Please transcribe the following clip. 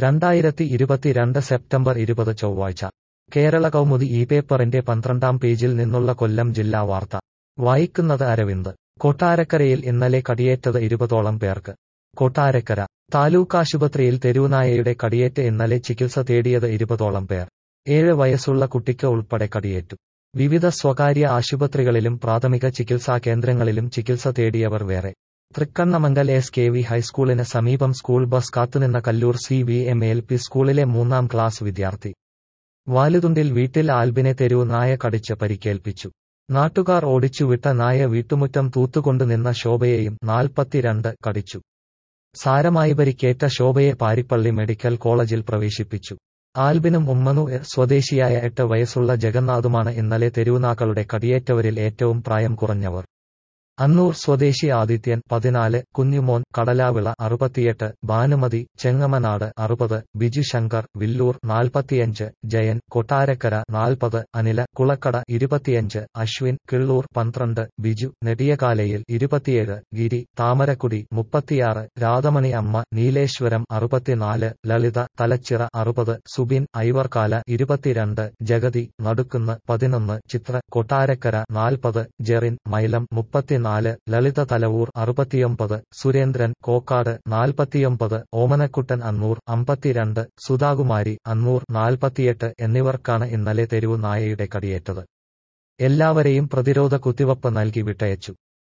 രണ്ടായിരത്തി ഇരുപത്തിരണ്ട് സെപ്റ്റംബർ ഇരുപത് ചൊവ്വാഴ്ച കേരള കൗമുദി ഈ പേപ്പറിന്റെ പന്ത്രണ്ടാം പേജിൽ നിന്നുള്ള കൊല്ലം ജില്ലാ വാർത്ത വായിക്കുന്നത് അരവിന്ദ് കൊട്ടാരക്കരയിൽ ഇന്നലെ കടിയേറ്റത് ഇരുപതോളം പേർക്ക് കൊട്ടാരക്കര താലൂക്ക് ആശുപത്രിയിൽ തെരുവുനായയുടെ കടിയേറ്റ് ഇന്നലെ ചികിത്സ തേടിയത് ഇരുപതോളം പേർ ഏഴ് വയസ്സുള്ള കുട്ടിക്ക് ഉൾപ്പെടെ കടിയേറ്റു വിവിധ സ്വകാര്യ ആശുപത്രികളിലും പ്രാഥമിക ചികിത്സാ കേന്ദ്രങ്ങളിലും ചികിത്സ തേടിയവർ വേറെ തൃക്കണ്ണമംഗൽ എസ് കെ വി ഹൈസ്കൂളിന് സമീപം സ്കൂൾ ബസ് കാത്തുനിന്ന Kallur C V M L P സ്കൂളിലെ മൂന്നാം ക്ലാസ് വിദ്യാർത്ഥി വാലുതുണ്ടിൽ വീട്ടിൽ ആൽബിനെ തെരുവ് നായ കടിച്ച് പരിക്കേൽപ്പിച്ചു നാട്ടുകാർ ഓടിച്ചുവിട്ട നായ വീട്ടുമുറ്റം തൂത്തുകൊണ്ടു നിന്ന ശോഭയെയും നാൽപ്പത്തിരണ്ട് കടിച്ചു സാരമായി പരിക്കേറ്റ ശോഭയെ പാരിപ്പള്ളി മെഡിക്കൽ കോളേജിൽ പ്രവേശിപ്പിച്ചു ആൽബിനും ഉമ്മനു സ്വദേശിയായ എട്ട് വയസ്സുള്ള ജഗന്നാഥുമാണ് ഇന്നലെ തെരുവുനാക്കളുടെ കടിയേറ്റവരിൽ ഏറ്റവും പ്രായം കുറഞ്ഞവർ അന്നൂർ സ്വദേശി ആദിത്യൻ പതിനാല് കുഞ്ഞുമോൻ കടലാവിള അറുപത്തിയെട്ട് ഭാനുമതി ചെങ്ങമനാട് അറുപത് ബിജു ശങ്കർ വില്ലൂർ നാൽപ്പത്തിയഞ്ച് ജയൻ കൊട്ടാരക്കര നാൽപ്പത് അനില കുളക്കട ഇരുപത്തിയഞ്ച് അശ്വിൻ കിള്ളൂർ പന്ത്രണ്ട് ബിജു നെടിയകാലയിൽ ഇരുപത്തിയേഴ് ഗിരി താമരക്കുടി മുപ്പത്തിയാറ് രാധമണി അമ്മ നീലേശ്വരം അറുപത്തിനാല് ലളിത തലച്ചിറ അറുപത് സുബിൻ ഐവർകാല ഇരുപത്തിരണ്ട് ജഗതി നടുക്കുന്ന് പതിനൊന്ന് ചിത്ര കൊട്ടാരക്കര നാൽപ്പത് ജെറിൻ മൈലം മുപ്പത്തിനാല് ലളിത തലവൂർ അറുപത്തിയൊമ്പത് സുരേന്ദ്രൻ കോക്കാട് നാൽപ്പത്തിയൊമ്പത് ഓമനക്കുട്ടൻ അന്നൂർ അമ്പത്തിരണ്ട് സുധാകുമാരി അന്നൂർ നാൽപ്പത്തിയെട്ട് എന്നിവർക്കാണ് ഇന്നലെ തെരുവു നായയുടെ കടിയേറ്റത് എല്ലാവരെയും പ്രതിരോധ കുത്തിവപ്പ് നൽകി വിട്ടയച്ചു